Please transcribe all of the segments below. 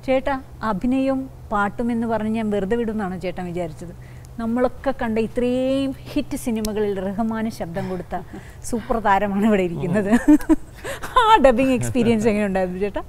ചേട്ടാ അഭിനയവും പാട്ടും എന്ന് പറഞ്ഞ് ഞാൻ വെറുതെ വിടുമെന്നാണോ ചേട്ടൻ വിചാരിച്ചത് നമ്മളൊക്കെ കണ്ട ഇത്രയും ഹിറ്റ് സിനിമകളിൽ റഹ്മാന് ശബ്ദം കൊടുത്ത സൂപ്പർ താരമാണ് ഇവിടെ ഇരിക്കുന്നത് ആ ഡബിങ് എക്സ്പീരിയൻസ് എങ്ങനെ ഉണ്ടായിരുന്നു ചേട്ടാ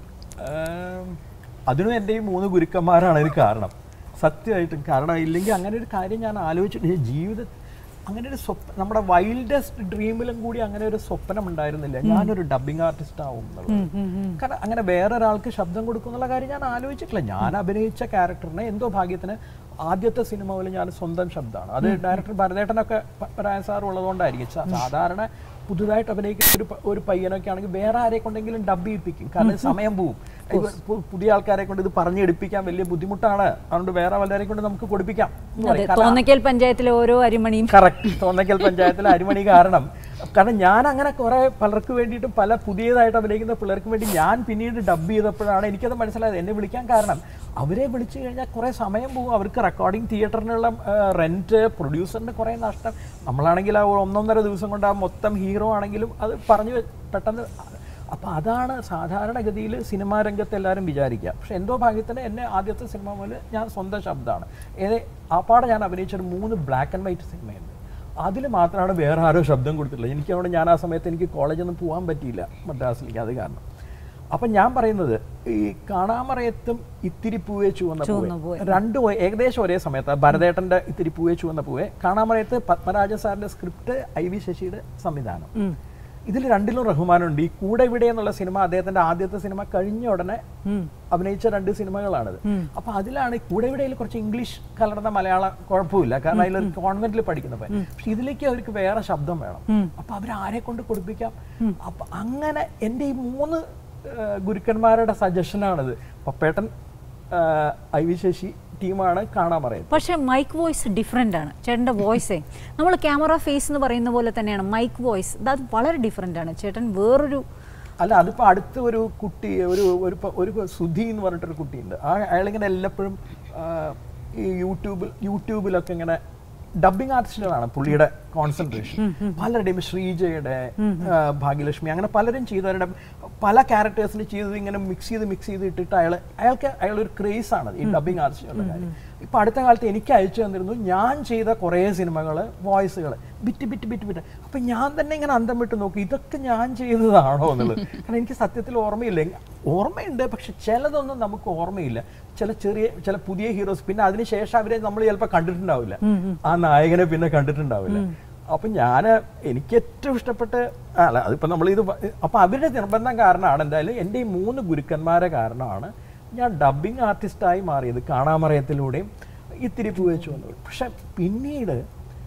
ആം, അതിനും എൻ്റെ ഈ മൂന്ന് ഗുരുക്കന്മാരാണ് ഒരു കാരണം സത്യമായിട്ടും കാരണം ഇല്ലെങ്കിൽ അങ്ങനെ ഒരു കാര്യം ഞാൻ ആലോചിച്ചിട്ട് ജീവിത അങ്ങനെ ഒരു സ്വപ്ന നമ്മുടെ വൈൽഡസ്റ്റ് ഡ്രീമിലും കൂടി അങ്ങനെ ഒരു സ്വപ്നം ഉണ്ടായിരുന്നില്ല ഞാനൊരു ഡബിങ് ആർട്ടിസ്റ്റ് ആവും എന്നുള്ളത് കാരണം അങ്ങനെ വേറൊരാൾക്ക് ശബ്ദം കൊടുക്കും എന്നുള്ള കാര്യം ഞാൻ ആലോചിച്ചിട്ടില്ല ഞാൻ അഭിനയിച്ച ക്യാരക്ടറിനെ എന്തോ ഭാഗ്യത്തിന് ആദ്യത്തെ സിനിമ പോലെ ഞാൻ സ്വന്തം ശബ്ദമാണ് അത് ഡയറക്ടർ ഭരതേട്ടനൊക്കെ പ- പരായ സാർ ഉള്ളതുകൊണ്ടായിരിക്കും സാ- സാധാരണ പുതുതായിട്ട് അഭിനയിക്കുന്ന ഒരു പ- ഒരു പയ്യനൊക്കെ ആണെങ്കിൽ വേറെ ആരെ കൊണ്ടെങ്കിലും ഡബ് ചെയ്യിപ്പിക്കും കാരണം സമയം പോവും ഇവ പു- പുതിയ ആൾക്കാരെ കൊണ്ട് ഇത് പറഞ്ഞെടുപ്പിക്കാൻ വലിയ ബുദ്ധിമുട്ടാണ് അതുകൊണ്ട് വേറെ വല്ലവരെ കൊണ്ട് നമുക്ക് കൊടുപ്പിക്കാം എന്ന് അതെ പറയും. കാരണം തോന്നയ്ക്കൽ പഞ്ചായത്തിലെ ഓരോ അരിമണിയും കറക്റ്റ് തോന്നക്കൽ പഞ്ചായത്തിലെ അരിമണി കാരണം കാരണം ഞാൻ അങ്ങനെ കുറെ പലർക്ക് വേണ്ടിയിട്ട് പല പുതിയതായിട്ട് അഭിനയിക്കുന്ന പിള്ളേർക്ക് വേണ്ടി ഞാൻ പിന്നീട് ഡബ് ചെയ്തപ്പോഴാണ് എനിക്കത് മനസ്സിലായത് എന്നെ വിളിക്കാൻ കാരണം അവരെ വിളിച്ചു കഴിഞ്ഞാൽ കുറെ സമയം പോകും അവർക്ക് റെക്കോർഡിംഗ് തിയേറ്ററിനുള്ള റെന്റ് പ്രൊഡ്യൂസറിന് കുറെ നഷ്ടം നമ്മളാണെങ്കിൽ ആ ഒന്നൊന്നര ദിവസം കൊണ്ട് ആ മൊത്തം ഹീറോ ആണെങ്കിലും അത് പറഞ്ഞു വെ- പെട്ടെന്ന് അപ്പോൾ അതാണ് സാധാരണഗതിയിൽ സിനിമാ രംഗത്ത് എല്ലാവരും വിചാരിക്കുക പക്ഷെ എന്തോ ഭാഗ്യത്തിന് എന്നെ ആദ്യത്തെ സിനിമ മുതൽ ഞാൻ സ്വന്തം ശബ്ദമാണ് ഏത് ആപ്പാടെ ഞാൻ അഭിനയിച്ചൊരു മൂന്ന് ബ്ലാക്ക് ആൻഡ് വൈറ്റ് സിനിമയുണ്ട് അതിൽ മാത്രമാണ് വേറെ ആരോ ശബ്ദം കൊടുത്തിട്ടുള്ളത് എനിക്ക് അവിടെ ഞാൻ ആ സമയത്ത് എനിക്ക് കോളേജിൽ നിന്ന് പോകാൻ പറ്റിയില്ല മദ്രാസിലേക്ക് അത് കാരണം അപ്പം ഞാൻ പറയുന്നത് ഈ കാണാമറയത്തും ഇത്തിരി പൂവേ ചുവന്ന ചുവന്ന പൂവേ പൂവേ. രണ്ടും ഒരേ- ഏകദേശം ഒരേ സമയത്ത് ഭരതേട്ടൻ്റെ ഇത്തിരി പൂവേ ചുവന്ന പൂവേ കാണാമറയത്ത് പത്മരാജ സാറിൻ്റെ സ്ക്രിപ്റ്റ് ഐ വി ശശിയുടെ സംവിധാനം ഇതിൽ രണ്ടിലും റഹ്മാനുണ്ട് ഈ കൂടെ ഇവിടെ എന്നുള്ള സിനിമ അദ്ദേഹത്തിന്റെ ആദ്യത്തെ സിനിമ കഴിഞ്ഞ ഉടനെ അഭിനയിച്ച രണ്ട് സിനിമകളാണിത് അപ്പൊ അതിലാണ് ഈ കൂടെ ഇവിടെയിൽ കുറച്ച് ഇംഗ്ലീഷ് കലർന്ന മലയാളം കുഴപ്പമില്ല കാരണം അതിലൊരു കോൺവെന്റിൽ പഠിക്കുന്ന പയ്യൻ പക്ഷെ ഇതിലേക്ക് അവർക്ക് വേറെ ശബ്ദം വേണം അപ്പൊ അവർ ആരെ കൊണ്ട് കൊടുപ്പിക്കാം അപ്പൊ അങ്ങനെ എൻ്റെ ഈ മൂന്ന് ആ, ഗുരുക്കന്മാരുടെ സജഷനാണിത് പപ്പേട്ടൻ ആ, ഐ വി ശശി ടീമാണ് കാണാൻ പറയുന്നത് പക്ഷേ മൈക്ക് വോയിസ് ഡിഫറെൻ്റ് ആണ് ചേട്ടൻ്റെ വോയിസേ നമ്മൾ ക്യാമറ ഫേസ് എന്ന് പറയുന്ന പോലെ തന്നെയാണ് മൈക്ക് വോയിസ് അത് വളരെ ഡിഫറെൻ്റ് ആണ് ചേട്ടൻ വേറൊരു അല്ല അതിപ്പോ അടുത്ത ഒരു കുട്ടി ഒരു ഒരു പ- ഒരു സുധി എന്ന് പറഞ്ഞിട്ടൊരു കുട്ടിയുണ്ട് ആ അയാളിങ്ങനെ എല്ലപ്പോഴും ആ, ഈ യൂട്യൂബിൽ യൂട്യൂബിലൊക്കെ ഇങ്ങനെ ഡബിങ് ആർട്ടിസ്റ്റുകളാണ് പുള്ളിയുടെ കോൺസെൻട്രേഷൻ പലരുടെയും ശ്രീജയുടെ ആ, ഭാഗ്യലക്ഷ്മി അങ്ങനെ പലരും ചെയ്തവരുടെ പല ക്യാരക്ടേഴ്സിന് ചെയ്തത് ഇങ്ങനെ മിക്സ് ചെയ്ത് മിക്സ് ചെയ്ത് ഇട്ടിട്ട് അയാൾ അയാൾക്ക് അയാൾ ഒരു ക്രേസ് ആണ് ഈ ഡബിങ് ആർട്ടിസ്റ്റുകളുടെ കാര്യം ഇപ്പൊ അടുത്ത കാലത്ത് എനിക്ക് അയച്ചു തന്നിരുന്നു ഞാൻ ചെയ്ത കുറേ സിനിമകൾ വോയിസുകൾ ബിറ്റ് ബിറ്റ് ബിറ്റ് ബിറ്റ് അപ്പൊ ഞാൻ തന്നെ ഇങ്ങനെ അന്തം വിട്ട് നോക്കി ഇതൊക്കെ ഞാൻ ചെയ്തതാണോ എന്നുള്ളത് കാരണം എനിക്ക് സത്യത്തിൽ ഓർമ്മയില്ല ഓർമ്മയുണ്ട് പക്ഷെ ചിലതൊന്നും നമുക്ക് ഓർമ്മയില്ല ചില ചെറിയ ചില പുതിയ ഹീറോസ് പിന്നെ അതിനുശേഷം അവരെ നമ്മൾ ചിലപ്പോൾ കണ്ടിട്ടുണ്ടാവില്ല ആ നായകനെ പിന്നെ കണ്ടിട്ടുണ്ടാവില്ല അപ്പൊ ഞാൻ എനിക്ക് ഏറ്റവും ഇഷ്ടപ്പെട്ട് അല്ല അതിപ്പോ നമ്മൾ ഇത് അപ്പൊ അവരുടെ നിർബന്ധം കാരണമാണ് എന്തായാലും എൻ്റെ ഈ മൂന്ന് ഗുരുക്കന്മാരെ കാരണമാണ് ഞാൻ ഡബിങ് ആർട്ടിസ്റ്റായി മാറിയത് കാണാമറയത്തിലൂടെയും ഇത്തിരി പൂ വെച്ചു വന്നത് പക്ഷെ പിന്നീട്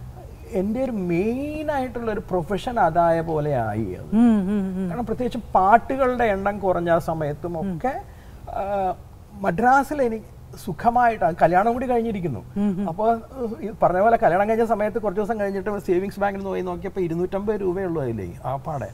എൻ്റെ ഒരു മെയിൻ ആയിട്ടുള്ള ഒരു പ്രൊഫഷൻ അതായ പോലെ ആയി അത് കാരണം പ്രത്യേകിച്ച് പാട്ടുകളുടെ എണ്ണം കുറഞ്ഞ ആ സമയത്തും ഒക്കെ ആ, മദ്രാസിൽ എനിക്ക് സുഖമായിട്ട് കല്യാണം കൂടി കഴിഞ്ഞിരിക്കുന്നു അപ്പോൾ ഈ പറഞ്ഞ പോലെ കല്യാണം കഴിഞ്ഞ സമയത്ത് കുറച്ച് ദിവസം കഴിഞ്ഞിട്ട് സേവിങ്സ് ബാങ്കിൽ നിന്ന് പോയി നോക്കിയപ്പോൾ ഇരുന്നൂറ്റമ്പത് രൂപയുള്ളൂ അതിലേ ആ പാടെ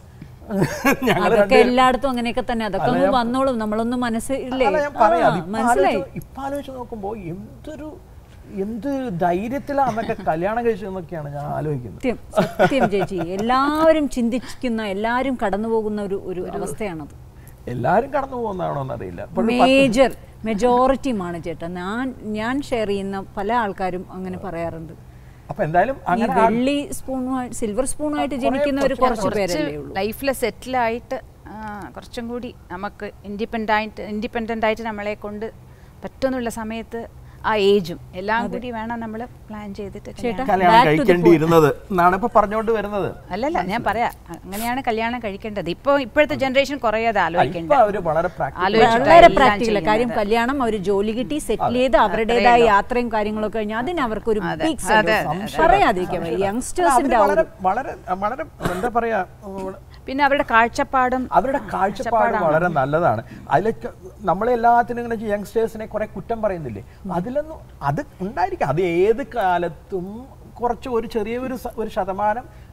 ഞങ്ങൾ അതൊക്കെ എല്ലായിടത്തും അങ്ങനെയൊക്കെ തന്നെ അതൊക്കെ ഒന്ന് വന്നോളും നമ്മളൊന്നും മനസ്സില്ലേ അല്ല ഞാൻ പറയാം ആ, അത് ഇപ്പൊ മനസ്സിലായി ആലോചിച്ച് ഇപ്പൊ ആലോചിച്ച് നോക്കുമ്പോ എന്തൊരു എന്ത് ധൈര്യത്തിലാണ് അന്നൊക്കെ കല്യാണം കഴിച്ചതെന്നൊക്കെയാണ് ഞാൻ ആലോചിക്കുന്നത് സത്യം സത്യം ചേച്ചി എല്ലാവരും ചിന്തിക്കുന്ന എല്ലാവരും കടന്നു പോകുന്ന ഒരു ഒരു അവസ്ഥയാണത് എല്ലാരും കടന്നു പോകുന്നതാണോ എന്നറിയില്ല അപ്പോൾ മേജർ മെജോറിറ്റിയുമാണ് ചേട്ടാ ഞാൻ ഞാൻ ഷെയർ ചെയ്യുന്ന പല ആൾക്കാരും അങ്ങനെ പറയാറുണ്ട് അപ്പൊ എന്തായാലും ഈ അങ്ങനെ ആ- വെള്ളി സ്പൂണുമായിട്ട് സിൽവർ സ്പൂണുമായിട്ട് ജനിക്കുന്നവർ കുറച്ച് പേരല്ലേ ഉള്ളൂ ലൈഫിൽ സെറ്റിലായിട്ട് കുറച്ചും കൂടി നമുക്ക് ഇൻഡിപെൻഡൻ്റ് ആയിട്ട് ഇൻഡിപെൻഡൻ്റ് ആയിട്ട് നമ്മളെ കൊണ്ട് പറ്റുന്നുള്ള സമയത്ത് ആ ഏജും എല്ലാം കൂടി വേണം നമ്മൾ പ്ലാൻ ചെയ്തിട്ട് ചേട്ടാ, കല്യാണം- കല്യാണം back to the കഴിക്കേണ്ടിയിരുന്നത് എന്നാണ് ഇപ്പൊ പറഞ്ഞുകൊണ്ട് വരുന്നത് അല്ലല്ല ഞാൻ പറയാം അങ്ങനെയാണ് കല്യാണം കഴിക്കേണ്ടത് ഇപ്പോൾ ഇപ്പോഴത്തെ ജനറേഷൻ കുറേ അത് ഇപ്പൊ ആലോചിക്കേണ്ടത് അവര് വളരെ പ്രാക്ടിക്കൽ ആലോചിച്ചിട്ടാ വളരെ എല്ലാം പ്രാക്ടിക്കൽ കാര്യം ചെയ്യുന്നത്. കല്യാണം അവർ ജോലി കിട്ടി സെറ്റിൽ ചെയ്ത് അവരുടേതായ യാത്രയും കാര്യങ്ങളൊക്കെ കഴിഞ്ഞാൽ അതിന് അവർക്ക് ഒരു അതെ, ബിഗ് അതെ, പറയാതിരിക്കാം യങ്സ്റ്റേഴ്സിന്റെ ആ വളരെ ഒരു വളരെ വളരെ എന്താ പറയാ ഉം, പിന്നെ അവരുടെ കാഴ്ചപ്പാടും അവരുടെ കാഴ്ചപ്പാട് വളരെ നല്ലതാണ് അതിലൊക്കെ നമ്മളെല്ലാത്തിനും ഇങ്ങനെ യങ്സ്റ്റേഴ്സിനെ കുറെ കുറ്റം പറയുന്നില്ലേ അതിലൊന്നും അത് ഉണ്ടായിരിക്കും അത് ഏത് കാലത്തും കുറച്ച് ഒരു ചെറിയ ഒരു സ- ഒരു ശതമാനം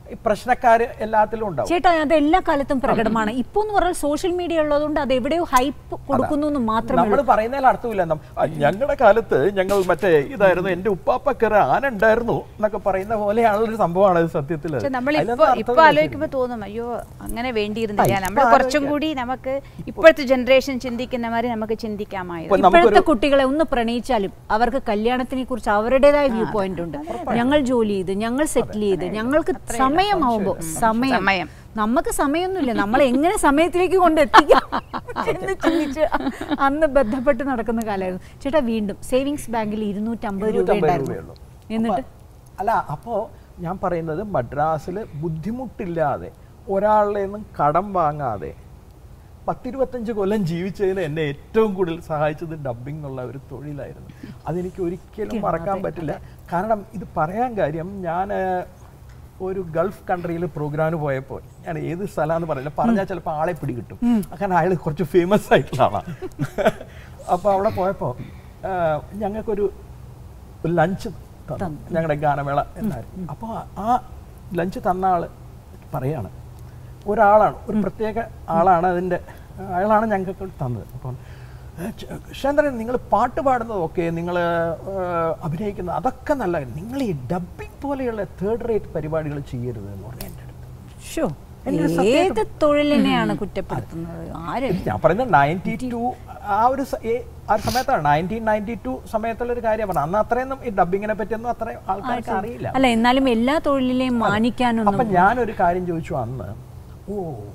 ഈ പ്രശ്നക്കാര് എല്ലാത്തിലും ഉണ്ടാവും ചേട്ടാ അത് എല്ലാ കാലത്തും പ്രകടമാണ് ഇപ്പൊ എന്ന് പറഞ്ഞാൽ സോഷ്യൽ മീഡിയ ഉള്ളതുകൊണ്ട് അത് എവിടെയോ ഹൈപ്പ് കൊടുക്കുന്നു എന്ന് മാത്രമേ നമ്മൾ ഉള്ളൂ പറയുന്നതിൽ അർത്ഥമില്ല നം- ആ, ഞങ്ങളുടെ കാലത്ത് ഞങ്ങൾ മറ്റേ ഇതായിരുന്നു എന്റെ ഉപ്പാപ്പക്കറ് ആന ഉണ്ടായിരുന്നു എന്നൊക്കെ പറയുന്ന പോലെയാണ് ഒരു സംഭവമാണ് ഇത് സത്യത്തിൽ പക്ഷെ നമ്മളിപ്പോ ഇപ്പൊ ആലോചിക്കുമ്പോൾ തോന്നും അയ്യോ അങ്ങനെ വേണ്ടിയിരുന്നില്ല ആ, നമ്മൾ ഇപ്പൊ കുറച്ചും കൂടി നമുക്ക് ഇപ്പോഴത്തെ ജനറേഷൻ ചിന്തിക്കുന്ന മാതിരി നമുക്ക് ചിന്തിക്കാമായിരുന്നു ഇപ്പൊ നമുക്കൊരു- ഇപ്പോഴത്തെ കുട്ടികളെ ഒന്ന് പ്രണയിച്ചാലും അവർക്ക് കല്യാണത്തിനെ കുറിച്ച് അവരുടേതായ വ്യൂ പോയിന്റ് ഉണ്ട് ഞങ്ങൾ ജോലി ചെയ്ത് ഞങ്ങൾ സെറ്റിൽ ചെയ്ത് ഞങ്ങൾക്ക് സമയമാവുമ്പോ സമയം സമയം. നമുക്ക് സമയമൊന്നുമില്ല നമ്മൾ എങ്ങനെ സമയത്തിലേക്ക് കൊണ്ട് എത്തിക്കാം എന്ന് ചിന്തിച്ച് അന്ന് ബന്ധപ്പെട്ട് നടക്കുന്ന കാലമായിരുന്നു ചേട്ടാ വീണ്ടും സേവിങ്സ് ബാങ്കിൽ ഇരുന്നൂറ്റമ്പത് രൂപ ഇരുന്നൂറ്റമ്പത് ഉണ്ടായിരുന്നു രൂപയുള്ളൂ. എന്നിട്ട് അപ്പൊ- അല്ല അപ്പോ ഞാൻ പറയുന്നത് മദ്രാസിൽ ബുദ്ധിമുട്ടില്ലാതെ ഒരാളുടെ നിന്നും കടം വാങ്ങാതെ പത്തിരുപത്തഞ്ച് കൊല്ലം ജീവിച്ചതിന് എന്നെ ഏറ്റവും കൂടുതൽ സഹായിച്ചത് ഡബ്ബിംഗ് എന്നുള്ള ഒരു തൊഴിലായിരുന്നു അതെനിക്ക് ഒരിക്കലും മറക്കാൻ പറ്റില്ല കാരണം ഇത് പറയാൻ കാര്യം ഞാൻ ഒരു ഗൾഫ് കൺട്രിയിൽ പ്രോഗ്രാമിന് പോയപ്പോൾ ഞാൻ ഏത് സ്ഥലമാണെന്ന് പറയില്ല പറഞ്ഞാൽ ചിലപ്പോൾ ആളെ പിടികിട്ടും കാരണം അയാൾ കുറച്ച് ഫേമസ് ആയിട്ടുള്ള ആളാണ് അപ്പോൾ അവിടെ പോയപ്പോൾ ഞങ്ങൾക്കൊരു ലഞ്ച് തന്നു ഞങ്ങളുടെ ഗാനമേള എന്നായിരുന്നു അപ്പോൾ ആ ലഞ്ച് തന്ന ആള് പറയാണ് ഒരാളാണ് ഒരു പ്രത്യേക ആളാണ് അതിൻ്റെ അയാളാണ് ഞങ്ങൾക്ക് തന്നത് അപ്പം ശേന്ദ്രൻ നിങ്ങൾ പാട്ട് പാടുന്നതൊക്കെ നിങ്ങൾ അഭിനയിക്കുന്നത് അതൊക്കെ നല്ല നിങ്ങൾ ഈ ഡബ്ബിംഗ് പോലെയുള്ള തേർഡ് റേറ്റ് പരിപാടികൾ ചെയ്യരുത് എന്ന് പറഞ്ഞു എൻ്റെ അടുത്ത് ഷോ എൻ്റെ ഒരു സത്യം- ഏത് തൊഴിലിനെയാണ് കുറ്റപ്പെടുത്തുന്നത് ആര് ഞാൻ പറയുന്നത് നയൻറ്റി ടു ആ ഒരു സ- ഏ- ആ ഒരു സമയത്താണ് നയൻറ്റീൻ നയൻറ്റി ടു സമയത്തുള്ള ഒരു കാര്യം പറഞ്ഞു അന്ന് അത്രയൊന്നും ഈ ഡബ്ബിങ്ങിനെ പറ്റിയൊന്നും അത്രയും ആൾക്കാർക്ക് അറിയില്ല അല്ല എന്നാലും എല്ലാ തൊഴിലിനെയും മാനിക്കാനൊന്നും അപ്പൊ ഞാനൊരു കാര്യം ചോദിച്ചു അന്ന് ഓ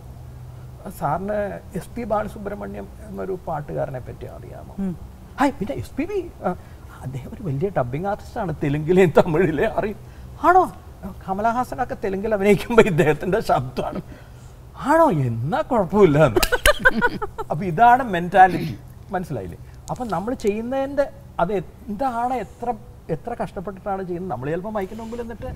സാറിന് എസ് പി ബാലസുബ്രഹ്മണ്യം എന്നൊരു പാട്ടുകാരനെ പറ്റി അറിയാമോ ഹായ് പിന്നെ എസ് പി ബി അദ്ദേഹം ഒരു വലിയ ഡബ്ബിംഗ് ആർട്ടിസ്റ്റാണ് തെലുങ്കിലെയും തമിഴിലെയും അറിയും ആണോ കമലഹാസനൊക്കെ തെലുങ്കിൽ അഭിനയിക്കുമ്പോൾ ഇദ്ദേഹത്തിന്റെ ശബ്ദമാണ് ആണോ എന്നാ കുഴപ്പമില്ല എന്ന്. അപ്പൊ ഇതാണ് മെന്റാലിറ്റി മനസ്സിലായില്ലേ അപ്പൊ നമ്മൾ ചെയ്യുന്നതിന്റെ അത് എന്താണ് എത്ര എത്ര കഷ്ടപ്പെട്ടിട്ടാണ് ചെയ്യുന്നത് നമ്മൾ ചിലപ്പോൾ മൈക്കിന് മുമ്പിൽ എന്നിട്ട്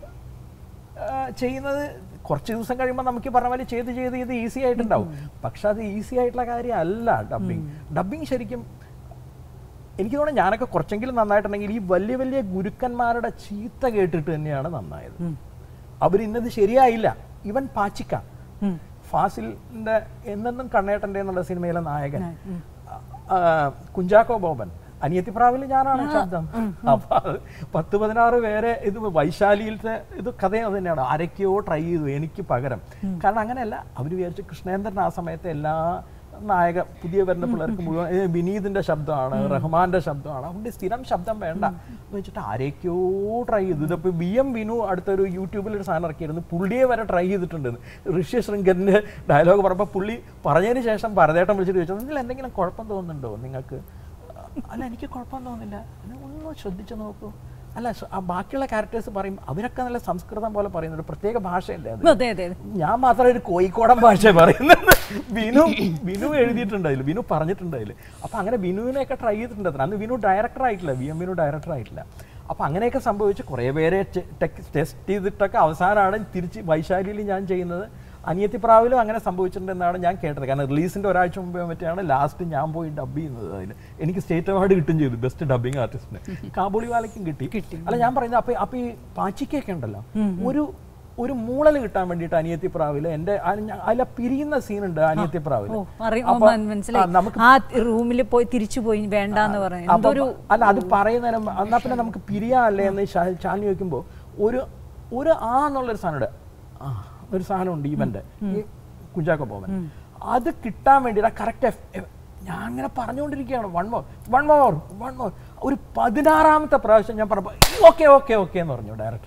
ആ, ചെയ്യുന്നത് കുറച്ച് ദിവസം കഴിയുമ്പോൾ നമുക്ക് ഈ പറഞ്ഞ പോലെ ചെയ്ത് ചെയ്ത് ചെയ്ത് ഈസി ആയിട്ടുണ്ടാവും പക്ഷെ അത് ഈസി ആയിട്ടുള്ള കാര്യമല്ല ഡബ്ബിങ് ഡബ്ബിങ് ശരിക്കും എനിക്ക് തോന്നുന്നു ഞാനൊക്കെ കുറച്ചെങ്കിലും നന്നായിട്ടുണ്ടെങ്കിൽ ഈ വലിയ വലിയ ഗുരുക്കന്മാരുടെ ചീത്ത കേട്ടിട്ട് തന്നെയാണ് നന്നായത് അവരിന്നത് ശരിയായില്ല ഇവൻ പാച്ചിക്ക ഫാസിലിന്റെ എന്നെന്നും കണ്ണേട്ടൻ്റെ എന്നുള്ള സിനിമയിലെ നായകൻ ആ, കുഞ്ചാക്കോ ബോബൻ അനിയത്തിപ്രാവിൽ ഞാനാണ് ശബ്ദം അപ്പൊ അത് പത്ത് പതിനാറ് പേരെ ഇത് വൈശാലിയിലത്തെ ഇത് കഥയും അത് തന്നെയാണ് ആരൊക്കെയോ ട്രൈ ചെയ്തു എനിക്ക് പകരം കാരണം അങ്ങനെയല്ല അവർ വിചാരിച്ചു കൃഷ്ണേന്ദ്രൻ ആ സമയത്ത് എല്ലാ നായക പുതിയ വരുന്ന പിള്ളേർക്ക് മുഴുവൻ ഏ, വിനീതിന്റെ ശബ്ദമാണ് റഹ്മാന്റെ ശബ്ദമാണ് അതുകൊണ്ട് സ്ഥിരം ശബ്ദം വേണ്ട എന്ന് വെച്ചിട്ട് ആരൊക്കെയോ ട്രൈ ചെയ്തു ഇതിപ്പോ ബി എം വിനു അടുത്തൊരു യൂട്യൂബിൽ ഒരു സാധനം ഇറക്കിയിരുന്നു പുള്ളിയെ വരെ ട്രൈ ചെയ്തിട്ടുണ്ടെന്ന് ഋഷി ശൃംഗറിന്റെ ഡയലോഗ് പറഞ്ഞപ്പോൾ പുള്ളി പറഞ്ഞതിന് ശേഷം ഭരതേട്ടൻ വിളിച്ചിട്ട് ചോദിച്ചു നിങ്ങൾ എന്തെങ്കിലും കുഴപ്പം തോന്നുന്നുണ്ടോ നിങ്ങൾക്ക് അല്ല എനിക്ക് കുഴപ്പം തോന്നുന്നില്ല നിങ്ങൾ ഒന്ന് ശ്രദ്ധിച്ചു നോക്കൂ അല്ല സ- ആ ബാക്കിയുള്ള ക്യാരക്ടേഴ്സ് പറയും അവരൊക്കെ നല്ല സംസ്കൃതം പോലെ പറയുന്നത് ഒരു പ്രത്യേക ഭാഷയല്ലേ അത് അതെ അതെ അതെ ഞാൻ മാത്രം ഒരു കോഴിക്കോടൻ ഭാഷ പറയുന്നത് ബിനു ബിനു എഴുതിയിട്ടുണ്ട് അതിൽ ബിനു പറഞ്ഞിട്ടുണ്ട് അതിൽ അപ്പൊ അങ്ങനെ ബിനുവിനെയൊക്കെ ട്രൈ ചെയ്തിട്ടുണ്ട് അത്ര അന്ന് ബിനു ഡയറക്ടർ ആയിട്ടില്ല വി എം ബിനു ഡയറക്ടർ ആയിട്ടില്ല അപ്പൊ അങ്ങനെയൊക്കെ സംഭവിച്ച് കുറേ പേരെ ടെസ്റ്റ് ചെയ്തിട്ടൊക്കെ അവസാനമാണ് തിരിച്ച് വൈശാലിയിൽ ഞാൻ ചെയ്യുന്നത് അനിയത്തിപ്രാവിലും അങ്ങനെ സംഭവിച്ചിട്ടുണ്ടെന്നാണ് ഞാൻ കേട്ടത് കാരണം റിലീസിന്റെ ഒരാഴ്ച മുമ്പേ മറ്റാണ് ലാസ്റ്റ് ഞാൻ പോയി ഡബ് ചെയ്യുന്നത് അതിന് എനിക്ക് സ്റ്റേറ്റ് അവാർഡ് കിട്ടും ചെയ്തു ബെസ്റ്റ് ഡബിങ് ആർട്ടിസ്റ്റിന് കാബൂളിവാലയ്ക്കും കിട്ടി അല്ല ഞാൻ പറയുന്നത് അപ്പൊ അപ്പൊ ഈ പാച്ചിക്കൊക്കെ ഉണ്ടല്ലോ ഒരു ഒരു മൂളൽ കിട്ടാൻ വേണ്ടിയിട്ട് അനിയത്തിപ്രാവില് എന്റെ അതിലെ പിരിയുന്ന സീനുണ്ട് അനിയത്തിപ്രാവില് ഓ അറിയാം അപ്പൊ, ആ, മനസ്സിലായി നമുക്ക് ആ റൂമിൽ പോയി തിരിച്ചു പോയി വേണ്ടാന്ന് പറഞ്ഞു അപ്പൊ എന്തൊരു അല്ല അത് പറയുന്നതിന് മുമ്പ് എന്നാ പിന്നെ നമുക്ക് പിരിയാല്ലേ എന്ന് ശാ- ശാലിനി ചോദിക്കുമ്പോൾ ഒരു ഒരു ആ എന്നുള്ളൊരു സാധനമുണ്ട് ആ ഒരു സാധനമുണ്ട് ഇവന്റെ ഈ കുഞ്ചാക്കോ പോവൻ അത് കിട്ടാൻ വേണ്ടിയിട്ട് കറക്റ്റ് ഞാൻ അങ്ങനെ പറഞ്ഞുകൊണ്ടിരിക്കുകയാണ് one more one more one more ഒരു പതിനാറാമത്തെ പ്രാവശ്യം ഞാൻ പറഞ്ഞപ്പോൾ ഓക്കെ ഓക്കെ ഓക്കെ എന്ന് പറഞ്ഞു ഡയറക്ടർ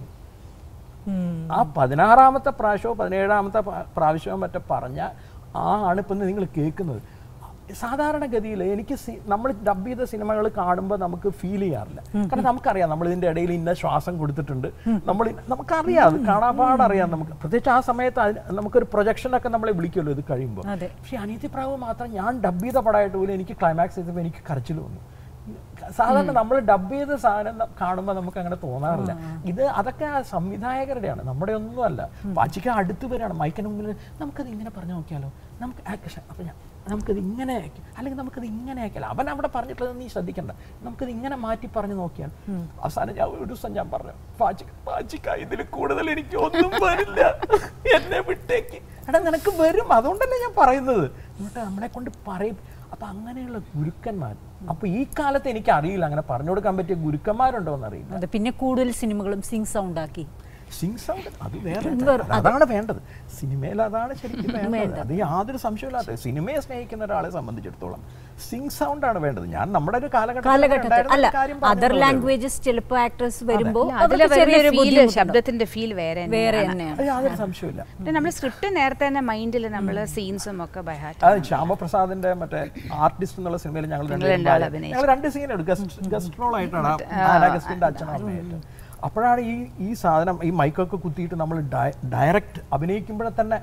ആ പതിനാറാമത്തെ പ്രാവശ്യമോ പതിനേഴാമത്തെ പ്ര- പ്രാവശ്യമോ മറ്റോ പറഞ്ഞ ആ ആണ് ഇപ്പം നിങ്ങൾ കേൾക്കുന്നത് സാധാരണഗതിയിൽ എനിക്ക് സി- നമ്മൾ ഡബ് ചെയ്ത സിനിമകൾ കാണുമ്പോൾ നമുക്ക് ഫീൽ ചെയ്യാറില്ല കാരണം നമുക്കറിയാം നമ്മൾ ഇതിന്റെ ഇടയിൽ ഇന്ന ശ്വാസം കൊടുത്തിട്ടുണ്ട് നമ്മൾ നമുക്കറിയാം അത് കാണാപാടറിയാം നമുക്ക് പ്രത്യേകിച്ച് ആ സമയത്ത് അതിന് നമുക്കൊരു പ്രൊജക്ഷനൊക്കെ നമ്മളെ വിളിക്കുമല്ലോ ഇത് കഴിയുമ്പോൾ അതെ പക്ഷേ അനിയത്തി പ്രാവ് മാത്രം ഞാൻ ഡബ് ചെയ്ത പടമായിട്ട് പോലും എനിക്ക് ക്ലൈമാക്സ് ചെയ്തപ്പോൾ എനിക്ക് കരച്ചിൽ വന്നു സാധാരണ നമ്മൾ ഡബ് ചെയ്ത സാധനം ന- കാണുമ്പോൾ നമുക്ക് അങ്ങനെ തോന്നാറില്ല ഇത് അതൊക്കെ ആ സംവിധായകരുടെയാണ് നമ്മുടെ ഒന്നുമല്ല പാച്ചിക്ക് അടുത്ത് വരികയാണ് മൈക്കിന് മുമ്പിൽ നമുക്കത് ഇങ്ങനെ പറഞ്ഞു നോക്കിയാലോ നമുക്ക് ആക്ഷൻ അപ്പം ഞാൻ നമുക്കിത് ഇങ്ങനെ ആക്കി അല്ലെങ്കിൽ നമുക്കിത് ഇങ്ങനെ ആക്കിയാൽ അവൻ അവിടെ പറഞ്ഞിട്ടുള്ളത് നീ ശ്രദ്ധിക്കണ്ട നമുക്കിത് ഇങ്ങനെ മാറ്റി പറഞ്ഞു നോക്കിയാൽ അവസാനം ഞാൻ ഒരു ദിവസം ഞാൻ പറഞ്ഞു പാച്ചിക്ക പാച്ചിക്ക ഇതിൽ കൂടുതൽ എനിക്ക് ഒന്നും വരില്ല എന്നെ വിട്ടേക്ക് എടാ നിനക്ക് വരും അതുകൊണ്ടല്ലേ ഞാൻ പറയുന്നത് എന്നിട്ട് നമ്മളെ കൊണ്ട് പറയും അപ്പൊ അങ്ങനെയുള്ള ഗുരുക്കന്മാർ അപ്പൊ ഈ കാലത്ത് എനിക്ക് അറിയില്ല അങ്ങനെ പറഞ്ഞു കൊടുക്കാൻ പറ്റിയ ഗുരുക്കന്മാരുണ്ടോ എന്നറിയില്ല അതെ പിന്നെ കൂടുതൽ സിനിമകളും സിങ് സൗണ്ട് ആക്കി സിംഗ് സൗണ്ട് അത് വേറെ വേറെ- അതാണ് വേണ്ടത് സിനിമയിൽ അതാണ് ശരിക്കും വേണ്ടത് അത് യാതൊരു സംശയമില്ലാത്ത സിനിമയെ സ്നേഹിക്കുന്ന ഒരാളെ സംബന്ധിച്ചിടത്തോളം സിംഗ് സൗണ്ട് ആണ് വേണ്ടത് ഞാൻ നമ്മുടെ ഒരു കാലഘട്ടത്തിൽ കാലഘട്ടത്തിൽ ഉണ്ടായിരുന്ന അല്ല ഒരു കാര്യം അതർ പറഞ്ഞതേ ഉള്ളൂ. ലാംഗ്വേജസ് ചിലപ്പോൾ ആക്ട്രസ് വരുമ്പോൾ അല്ല, അതില് അവർക്ക് വരുന്ന ചെറിയൊരു ഫീൽ ബുദ്ധിമുട്ടുണ്ടാവും. ശബ്ദത്തിന്റെ ഫീൽ വേറെ വേറെ തന്നെയാണ്. തന്നെയാണ് അത് യാതൊരു സംശയമില്ല പിന്നെ നമ്മൾ സ്ക്രിപ്റ്റ് നേരത്തെ തന്നെ മൈൻഡിൽ നമ്മൾ സീൻസും ഒക്കെ ബൈ ഹാർട്ട് അത് ശ്യാമപ്രസാദിന്റെ മറ്റേ ആർട്ടിസ്റ്റ് എന്നുള്ള സിനിമയിൽ ഞങ്ങൾ നിങ്ങൾ രണ്ടുപേരും രണ്ടാളും ഭാര്യ- അഭിനയിച്ചു. ഞങ്ങൾ രണ്ട് സീൻ എടുക്കും ഗസ്റ്റ് ഗസ്റ്റ് റോൾ ആയിട്ടാണ് ഗസ്റ്റിന്റെ അച്ഛനും അമ്മയായിട്ട് അപ്പോഴാണ് ഈ ഈ സാധനം ഈ മൈക്കൊക്കെ കുത്തിയിട്ട് നമ്മൾ ഡയറക്റ്റ് അഭിനയിക്കുമ്പോഴെ തന്നെ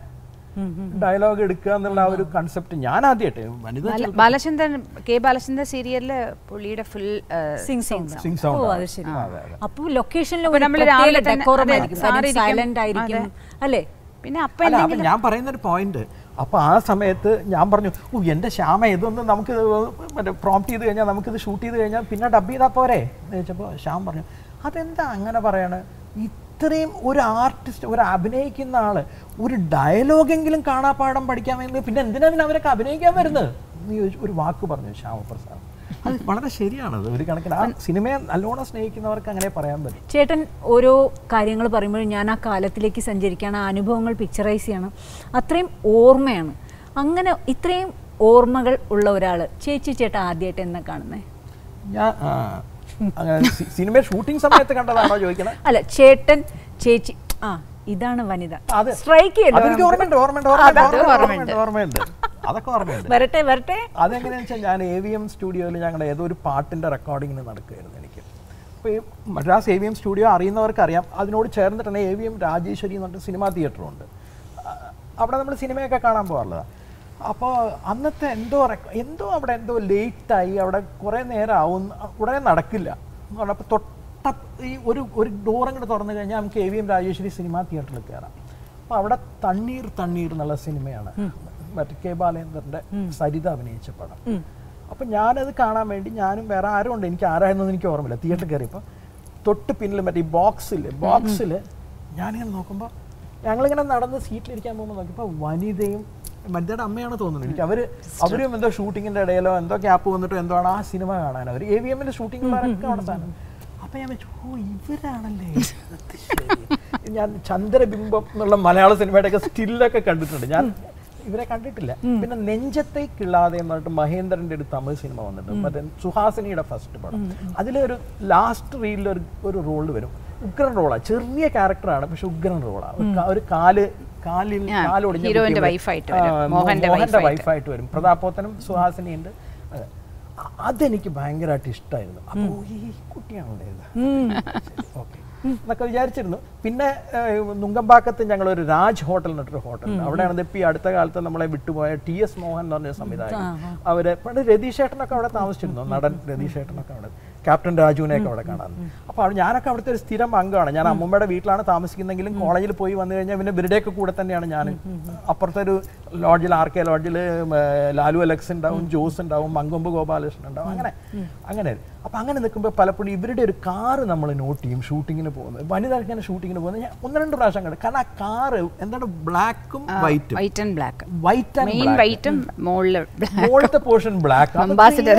ഡയലോഗ് എടുക്കുക എന്നുള്ള ആ ഒരു കൺസെപ്റ്റ് ഞാൻ ആദ്യമായിട്ട് വനിത ബാല- ബാലചന്ദ്രൻ കെ ബാലചന്ദ്രൻ സീരിയലില് പുള്ളിയുടെ ഫുൾ സിംഗ് സൗണ്ട് Sing ഓ sound ആണ്. അത് ശരി അതെ, അതെ. അപ്പോൾ ലൊക്കേഷനിൽ അപ്പൊ നമ്മള് രാവിലെ തന്നെ- ഡെക്കോറം അതെ, ആയിരിക്കും സാരി ഇരിക്കും. സൈലന്റ് ആയിരിക്കും അല്ലേ പിന്നെ അപ്പൊ അല്ല അപ്പൊ എന്തെങ്കിലും ഞാൻ പറയുന്ന ഒരു പോയിന്റ് അപ്പൊ ആ സമയത്ത് ഞാൻ പറഞ്ഞു ഓ എന്റെ ശ്യാമ ഇതൊന്ന് നമുക്ക് മറ്റേ പ്രോംപ്റ്റ് ചെയ്ത് കഴിഞ്ഞാൽ നമുക്കിത് ഷൂട്ട് ചെയ്ത് കഴിഞ്ഞാൽ പിന്നെ ഡബ് ചെയ്താൽ പോരെ എന്ന് ചോദിച്ചപ്പോൾ ശ്യാം പറഞ്ഞു അതെന്താ അങ്ങനെ പറയണ ഇത്രയും ഒരു ആർട്ടിസ്റ്റ് ഒരു അഭിനയിക്കുന്ന ആള് ഒരു ഡയലോഗെങ്കിലും കാണാപ്പാടം പഠിക്കാൻ വേണ്ടി പിന്നെ എന്തിനാ പിന്നെ അവരൊക്കെ അഭിനയിക്കാൻ വരുന്നത് എന്ന് ചോദിച്ചു ഒരു വാക്ക് പറഞ്ഞു ശ്യാമപ്രസാദ് അത് വളരെ ശരിയാണത് ഒരു കണക്കിന് ആ സിനിമയെ നല്ലോണം സ്നേഹിക്കുന്നവർക്ക് അങ്ങനെ പറയാൻ പറ്റും ചേട്ടൻ ഓരോ കാര്യങ്ങൾ പറയുമ്പോഴും ഞാൻ ആ കാലത്തിലേക്ക് സഞ്ചരിക്കുകയാണ് ആ അനുഭവങ്ങൾ പിക്ചറൈസ് ചെയ്യണം അത്രയും ഓർമ്മയാണ് അങ്ങനെ ഇത്രയും ഓർമ്മകൾ ഉള്ള ഒരാൾ ചേച്ചി ചേട്ടൻ ആദ്യമായിട്ട് എന്നെ കാണുന്നേ ഞാൻ ആ, അങ്ങനെ സി- സിനിമ ഷൂട്ടിംഗ് സമയത്ത് കണ്ടതാണോ ചോദിക്കണേ അല്ല ചേട്ടൻ ചേച്ചി ആ ഇതാണ് വനിത അത് സ്ട്രൈക്ക് അതെനിക്ക് ഓർമ്മയുണ്ട് ഓർമ്മയുണ്ട് ഓർമ്മയുണ്ട് ഓർമ്മയുണ്ട് ഓർമ്മയുണ്ട് അതൊക്കെ ഓർമ്മയുണ്ട് വരട്ടെ വരട്ടെ അതെങ്ങനെയാണെന്ന് വെച്ചാൽ ഞാൻ എ വി എം സ്റ്റുഡിയോയിൽ ഞങ്ങളുടെ ഏതോ ഒരു പാട്ടിൻ്റെ റെക്കോർഡിങ്ങിന് നടക്കുകയായിരുന്നു എനിക്ക് അപ്പോൾ ഈ Madras A V M studio അറിയുന്നവർക്ക് അറിയാം അതിനോട് ചേർന്നിട്ട് തന്നെ എ വി എം രാജേശ്വരി എന്ന് പറഞ്ഞിട്ട് സിനിമാ തിയേറ്ററുണ്ട് അവിടെ നമ്മൾ സിനിമയൊക്കെ കാണാൻ പോകാറുള്ളതാണ് അപ്പോൾ അന്നത്തെ എന്തോ റെക്ക- എന്തോ അവിടെ എന്തോ ലേറ്റായി അവിടെ കുറേ നേരം ആവും ഉടനെ നടക്കില്ല എന്ന് പറഞ്ഞപ്പോൾ തൊട്ട ഈ ഒരു ഒരു ഡോർ അങ്ങോട്ട് തുറന്നു കഴിഞ്ഞാൽ നമുക്ക് A V M Rajeshwari cinema തിയേറ്ററിൽ കയറാം അപ്പോൾ അവിടെ തണ്ണീർ തണ്ണീർ എന്നുള്ള സിനിമയാണ് മറ്റേ കെ ബാലേന്ദ്രൻ്റെ സരിത അഭിനയിച്ച പടം അപ്പം ഞാനത് കാണാൻ വേണ്ടി ഞാനും വേറെ ആരും ഉണ്ട് എനിക്ക് ആരായിരുന്നെന്ന് എനിക്ക് ഓർമ്മയില്ല തിയേറ്ററിൽ കയറിയപ്പോൾ തൊട്ട് പിന്നിൽ മറ്റേ ഈ ബോക്സിൽ ബോക്സിൽ ഞാനിങ്ങനെ നോക്കുമ്പോൾ ഞങ്ങളിങ്ങനെ നടന്ന് സീറ്റിലിരിക്കാൻ പോകുമ്പോൾ നോക്കിയപ്പോൾ വനിതയും വനിതയുടെ അമ്മയാണ് തോന്നുന്നത് എനിക്ക് അവർ അവരും എന്തോ ഷൂട്ടിങ്ങിൻ്റെ ഇടയിലോ എന്തോ ക്യാപ്പ് വന്നിട്ടോ എന്തോ ആണ് ആ സിനിമ കാണാൻ അവർ എ വി എമ്മിൻ്റെ ഷൂട്ടിങ്ങിലൊക്കെ അവിടെ സാധനം അപ്പം ഞാൻ വെച്ചു ഓ ഇവരാണല്ലേ അത് ശരി." ഞാൻ ചന്ദ്രബിംബം എന്നുള്ള മലയാള സിനിമയുടെയൊക്കെ സ്റ്റില്ലൊക്കെ കണ്ടിട്ടുണ്ട് ഞാൻ ഇവരെ കണ്ടിട്ടില്ല പിന്നെ നെഞ്ചത്തേക്കിള്ളാതെ എന്ന് പറഞ്ഞിട്ട് മഹേന്ദ്രന്റെ ഒരു തമിഴ് സിനിമ വന്നിട്ടുണ്ട് മറ്റേ സുഹാസിനിയുടെ ഫസ്റ്റ് പടം അതിലൊരു ലാസ്റ്റ് റീലിൽ ഒരു ഒരു റോൾ വരും ഉഗ്രൻ റോളാ ചെറിയ ക്യാരക്ടറാണ് പക്ഷെ ഉഗ്രൻ റോളാ ഒരു കാ- ഒരു കാല് കാലിൽ ആ, കാലൊടിഞ്ഞ ഹീറോയിന്റെ കുട്ടി wife-ആയിട്ട് ആ, വരും. മോ- മോഹന്റെ മോഹന്റെ wife-ആയിട്ട്. വൈഫായിട്ട് വരും പ്രതാപോത്തനും സുഹാസിനിയുണ്ട് അതെ. അ- അതെനിക്ക് ഭയങ്കരമായിട്ട് ഇഷ്ടമായിരുന്നു അപ്പോൾ ഈ കുട്ടിയാണല്ലേ ഇത് ഓക്കെ എന്നൊക്കെ വിചാരിച്ചിരുന്നു പിന്നെ ഏഹ്, നുങ്കമ്പാക്കത്ത് ഞങ്ങളൊരു രാജ് ഹോട്ടൽ എന്നിട്ടൊരു ഹോട്ടൽ അവിടെയാണ് ഇപ്പം ഈ അടുത്ത കാലത്ത് നമ്മളെ വിട്ടുപോയ ടി എസ് മോഹൻ എന്ന് പറഞ്ഞ സംവിധായകൻ അവര് പണ്ട് രതീഷ് ഏട്ടനൊക്കെ അവിടെ താമസിച്ചിരുന്നു നടൻ രതീഷ് ഏട്ടനൊക്കെ അവിടെ ക്യാപ്റ്റൻ രാജുവിനെയൊക്കെ അവിടെ കാണാൻ അപ്പോൾ അവിടെ ഞാനൊക്കെ അവിടുത്തെ ഒരു സ്ഥിരം അംഗമാണ് ഞാൻ അമ്മൂമ്മയുടെ വീട്ടിലാണ് താമസിക്കുന്നെങ്കിലും കോളേജിൽ പോയി വന്നു കഴിഞ്ഞാൽ പിന്നെ ഇവരുടെയൊക്കെ കൂടെ തന്നെയാണ് ഞാൻ അപ്പുറത്തെ ഒരു ലോഡ്ജിൽ ആർ കെ ലോഡ്ജിൽ ലാലു അലക്സ് ഉണ്ടാവും ജോസ് ഉണ്ടാവും മങ്കൊമ്പ് ഗോപാലകൃഷ്ണൻ ഉണ്ടാവും അങ്ങനെ അങ്ങനെ അപ്പൊ അങ്ങനെ നിൽക്കുമ്പോൾ പലപ്പോഴും ഇവരുടെ ഒരു കാറ് നമ്മൾ നോട്ട് ചെയ്യും ഷൂട്ടിങ്ങിന് പോകുന്നത് വനിത ഇങ്ങനെ ഷൂട്ടിങ്ങിന് പോകുന്നത് ഞാൻ ഒന്ന് രണ്ട് പ്രാവശ്യം കണ്ടു കാരണം ആ കാറ് എന്താണ് ബ്ലാക്കും വൈറ്റും white and black white main and വൈറ്റും മുകളിൽ മുകളിലത്തെ പോർഷൻ ബ്ലാക്ക് Ambassador.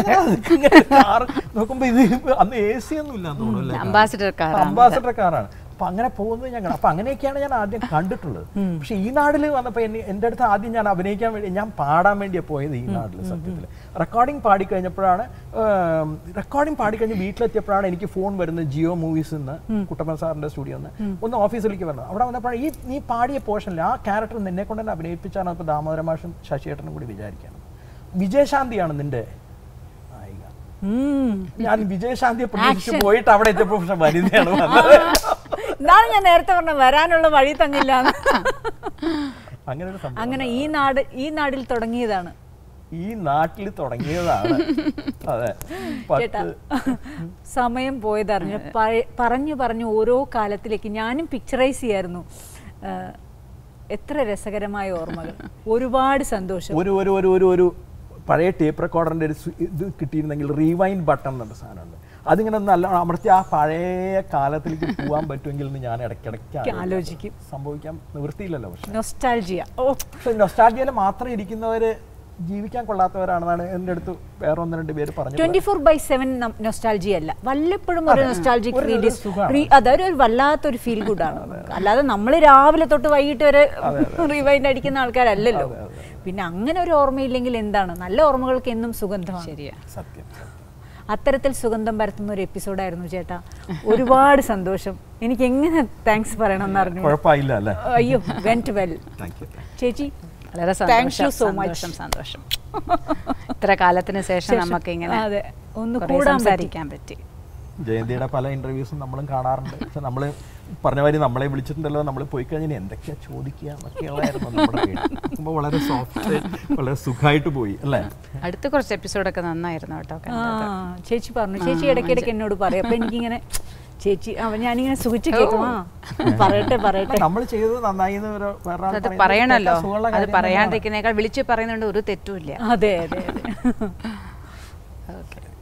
കാർ നോക്കുമ്പോ ഇത് അന്ന് എ സി ഒന്നും ഇല്ല തോന്നുന്നു അംബാസിഡർ കാറാണ് അംബാസഡർ കാറാണ് അപ്പൊ അങ്ങനെ പോകുന്നത് ഞങ്ങൾ അപ്പൊ അങ്ങനെയൊക്കെയാണ് ഞാൻ ആദ്യം കണ്ടിട്ടുള്ളത് പക്ഷെ ഈ നാട്ടിൽ വന്നപ്പോൾ എന്നെ എൻ്റെ അടുത്ത് ആദ്യം ഞാൻ അഭിനയിക്കാൻ വേണ്ടി ഞാൻ പാടാൻ വേണ്ടിയാണ് പോയത് ഈ നാട്ടിൽ സത്യത്തിൽ റെക്കോർഡിംഗ് പാടി കഴിഞ്ഞപ്പോഴാണ് റെക്കോർഡിംഗ് പാടി കഴിഞ്ഞ് വീട്ടിലെത്തിയപ്പോഴാണ് എനിക്ക് ഫോൺ വരുന്നത് ജിയോ മൂവീസ് നിന്ന് കുട്ടപ്പൻ സാറിന്റെ സ്റ്റുഡിയോ നിന്ന് ഒന്ന് ഓഫീസിലേക്ക് വരുന്നത് അവിടെ വന്നപ്പോഴാണ് ഈ നീ പാടിയ പോർഷനിൽ ആ ക്യാരക്ടർ നിന്നെ കൊണ്ട് തന്നെ അഭിനയിപ്പിച്ചാണ് ഇപ്പോൾ ദാമോദര മാഷും ശശിയേട്ടനും കൂടി വിചാരിക്കുകയാണ് വിജയശാന്തിയാണ് നിന്റെ നായിക ഞാൻ വിജയശാന്തിയെ പ്രതീക്ഷിച്ച് പോയിട്ട് അവിടെ എത്തിയപ്പോൾ പക്ഷെ വനിതയാണ് വന്നത് ഇതാണ് ഞാൻ നേരത്തെ പറഞ്ഞ വരാനുള്ള വഴി തങ്ങില്ല അങ്ങനെ ഒരു സംഭവം അങ്ങനെ ഈ നാട് ഈ നാടിൽ തുടങ്ങിയതാണ് ഈ നാട്ടിൽ തുടങ്ങിയതാണ് അതെ ചേട്ടാ പത്ത് സമയം പോയതറിഞ്ഞു പഴ- പറഞ്ഞു പറഞ്ഞു ഓരോ കാലത്തിലേക്ക് ഞാനും പിക്ചറൈസ് ചെയ്യായിരുന്നു ആ, എത്ര രസകരമായ ഓർമ്മകൾ ഒരുപാട് സന്തോഷം ഒരു ഒരു ഒരു ഒരു ഒരു പഴയ ടേപ്പ് റെക്കോർഡറിൻ്റെ ഒരു സ്വി- ഇത് കിട്ടിയിരുന്നെങ്കിൽ റീവൈൻ ബട്ടൺ എന്നൊരു സാധനമുണ്ട് അതിങ്ങനെ നല്ല അമർത്തി ആ പഴയ കാലത്തിലേക്ക് പോകാൻ പറ്റുമെങ്കിൽ എന്ന് ഞാൻ ഇടയ്ക്കിടയ്ക്ക് ആലോചിക്കും. ആലോചിക്കും. സംഭവിക്കാൻ നിവൃത്തിയില്ലല്ലോ പക്ഷെ നൊസ്റ്റാൾജിയ ഓ പക്ഷെ നൊസ്റ്റാൾജിയയിൽ മാത്രം ഇരിക്കുന്നവര് ജീവിക്കാൻ കൊള്ളാത്തവരാണെന്നാണ് എൻ്റെ അടുത്ത് വേറെ ഒന്ന് രണ്ട് പേര് പറഞ്ഞു twenty four by seven nostalgia അല്ല വല്ലപ്പോഴും ഒരു നൊസ്റ്റാൾജിക് ഒരു- ഒരു സുഖമാണ്. അതൊരു വല്ലാത്തൊരു ഫീൽ ഗുഡാണ് അല്ലാതെ നമ്മൾ രാവിലെ തൊട്ട് വൈകിട്ട് വരെ റിവൈൻഡ് അടിക്കുന്ന ആൾക്കാരല്ലല്ലോ പിന്നെ അങ്ങനെ ഒരു ഓർമ്മയില്ലെങ്കിൽ എന്താണ് നല്ല ഓർമ്മകൾക്ക് എന്നും സുഗന്ധമാണ് ശരിയാ സത്യം അത്തരത്തിൽ സുഗന്ധം പരത്തുന്ന ഒരു എപ്പിസോഡായിരുന്നു ചേട്ടാ ഒരുപാട് സന്തോഷം എനിക്ക് എങ്ങനെ താങ്ക്സ് പറയണമെന്ന് അറിഞ്ഞു കുഴപ്പമില്ല അല്ലേ അയ്യോ വെന്റ് വെൽ താങ്ക് യു ചേച്ചി വളരെ Thank you സന്തോഷം so much. സന്തോഷം സന്തോഷം ഇത്ര കാലത്തിന് ശേഷം ശേഷം. നമുക്ക് ഇങ്ങനെ അതെ, ഒന്ന് കുറേ കൂടാൻ പറ്റി. സംസാരിക്കാൻ പറ്റി ജയന്തിയുടെ പല ഇന്റർവ്യൂസും നമ്മളും കാണാറുണ്ട് പക്ഷെ നമ്മൾ പറഞ്ഞ മാതിരി നമ്മളെ വിളിച്ചിട്ടുണ്ടല്ലോ നമ്മൾ പോയി കഴിഞ്ഞാൽ ഇനി എന്തൊക്കെയാ ചോദിക്കുക എന്നൊക്കെയുള്ളതായിരുന്നു നമ്മുടെ പേര് അപ്പോൾ വളരെ സോഫ്റ്റ് വളരെ സുഖമായിട്ട് പോയി അല്ലേ അടുത്ത കുറച്ച് എപ്പിസോഡൊക്കെ നന്നായിരുന്നു കേട്ടോ ആ കണ്ടത്. ചേച്ചി പറഞ്ഞു ചേച്ചി ഇടയ്ക്കിടയ്ക്ക് എന്നോട് പറയും അപ്പൊ എനിക്കിങ്ങനെ ചേച്ചി അവൻ ഞാനിങ്ങനെ സുഖിച്ച് കേൾക്കും ആ പറയട്ടെ പറയട്ടെ നമ്മൾ ചെയ്തത് നന്നായി എന്ന് വേറെ ഒരാൾ അത് പറയുന്നത് പറയണല്ലോ കേൾക്കാൻ സുഖമുള്ള അത് കാര്യം തന്നെയാണ്. പറയാണ്ടിരിക്കുന്നേക്കാൾ വിളിച്ച് പറയുന്നുണ്ട് ഒരു തെറ്റുമില്ല അതെ അതെ അതെ ഓക്കെ